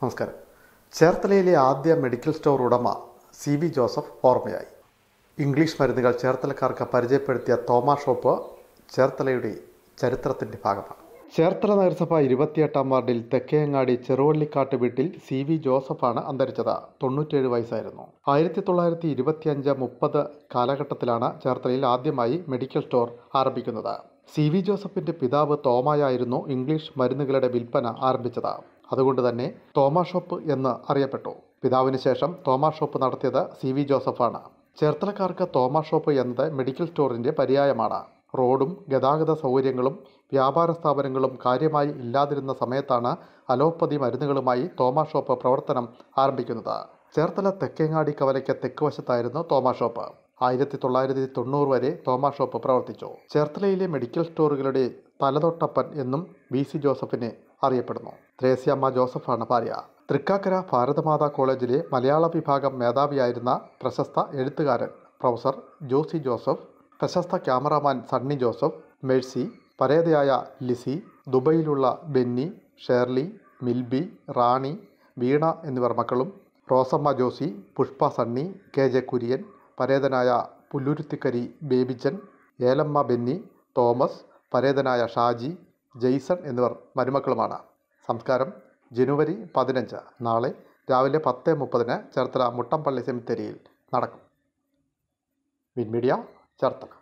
നമസ്കാരം ചേർത്തലയിലെ ആദ്യ മെഡിക്കൽ സ്റ്റോർ ഉടമ സി വി ജോസഫ് ഓർമ്മയായി ഇംഗ്ലീഷ് മരുന്നുകൾ ചേർത്തലക്കാർക്ക് പരിചയപ്പെടുത്തിയ തോമ ഷോപ്പ് ചേർത്തലയുടെ ചരിത്രത്തിൻ്റെ ഭാഗമാണ് ചേർത്തല നഗരസഭ ഇരുപത്തിയെട്ടാം വാർഡിൽ തെക്കേങ്ങാടി ചെറുവള്ളിക്കാട്ട് വീട്ടിൽ സി വി ജോസഫാണ് അന്തരിച്ചത് തൊണ്ണൂറ്റേഴ് വയസ്സായിരുന്നു ആയിരത്തി തൊള്ളായിരത്തി ഇരുപത്തിയഞ്ച് മുപ്പത് കാലഘട്ടത്തിലാണ് ചേർത്തലയിൽ ആദ്യമായി മെഡിക്കൽ സ്റ്റോർ ആരംഭിക്കുന്നത് സി വി ജോസഫിന്റെ പിതാവ് തോമയായിരുന്നു ഇംഗ്ലീഷ് മരുന്നുകളുടെ വിൽപ്പന ആരംഭിച്ചത് അതുകൊണ്ട് തന്നെ തോമ ഷോപ്പ് എന്ന് അറിയപ്പെട്ടു പിതാവിന് ശേഷം തോമ ഷോപ്പ് നടത്തിയത് സി വി ജോസഫാണ് ചേർത്തലക്കാർക്ക് തോമ ഷോപ്പ് എന്നത് മെഡിക്കൽ സ്റ്റോറിന്റെ പര്യായമാണ് റോഡും ഗതാഗത സൗകര്യങ്ങളും വ്യാപാര സ്ഥാപനങ്ങളും കാര്യമായി ഇല്ലാതിരുന്ന സമയത്താണ് അലോപ്പതി മരുന്നുകളുമായി തോമ ഷോപ്പ് പ്രവർത്തനം ആരംഭിക്കുന്നത് ചേർത്തല തെക്കേങ്ങാടി കവലയ്ക്ക് തെക്ക് വശത്തായിരുന്നു തോമ ഷോപ്പ് ആയിരത്തി തൊള്ളായിരത്തി തൊണ്ണൂറ് വരെ തോമ ഷോപ്പ് പ്രവർത്തിച്ചു ചേർത്തലയിലെ മെഡിക്കൽ സ്റ്റോറുകളുടെ തലതൊട്ടപ്പൻ എന്നും ബി സി ജോസഫിനെ അറിയപ്പെടുന്നു ത്രേസ്യമ്മ ജോസഫാണ് ഭാര്യ തൃക്കാക്കര ഭാരതമാതാ കോളേജിലെ മലയാള വിഭാഗം മേധാവിയായിരുന്ന പ്രശസ്ത എഴുത്തുകാരൻ പ്രൊഫസർ ജോസി ജോസഫ് പ്രശസ്ത ക്യാമറാമാൻ സണ്ണി ജോസഫ് മേഴ്സി പരേതയായ ലിസി ദുബൈയിലുള്ള ബെന്നി ഷേർലി മിൽബി റാണി വീണ എന്നിവർ മക്കളും Rosamma Josy Pushpa Sunny K J Kurian പരേതനായ പുല്ലുരുത്തിക്കരി ബേബിച്ചൻ ഏലമ്മ ബെന്നി തോമസ് പരേതനായ ഷാജി ജെയ്സൺ എന്നിവർ മരുമക്കളുമാണ് സംസ്കാരം ജനുവരി പതിനഞ്ച് നാളെ രാവിലെ പത്ത് മുപ്പതിന് ചേർത്തല മുട്ടമ്പള്ളി സെമിത്തേരിയിൽ നടക്കും വിൻ മീഡിയ ചേർത്തല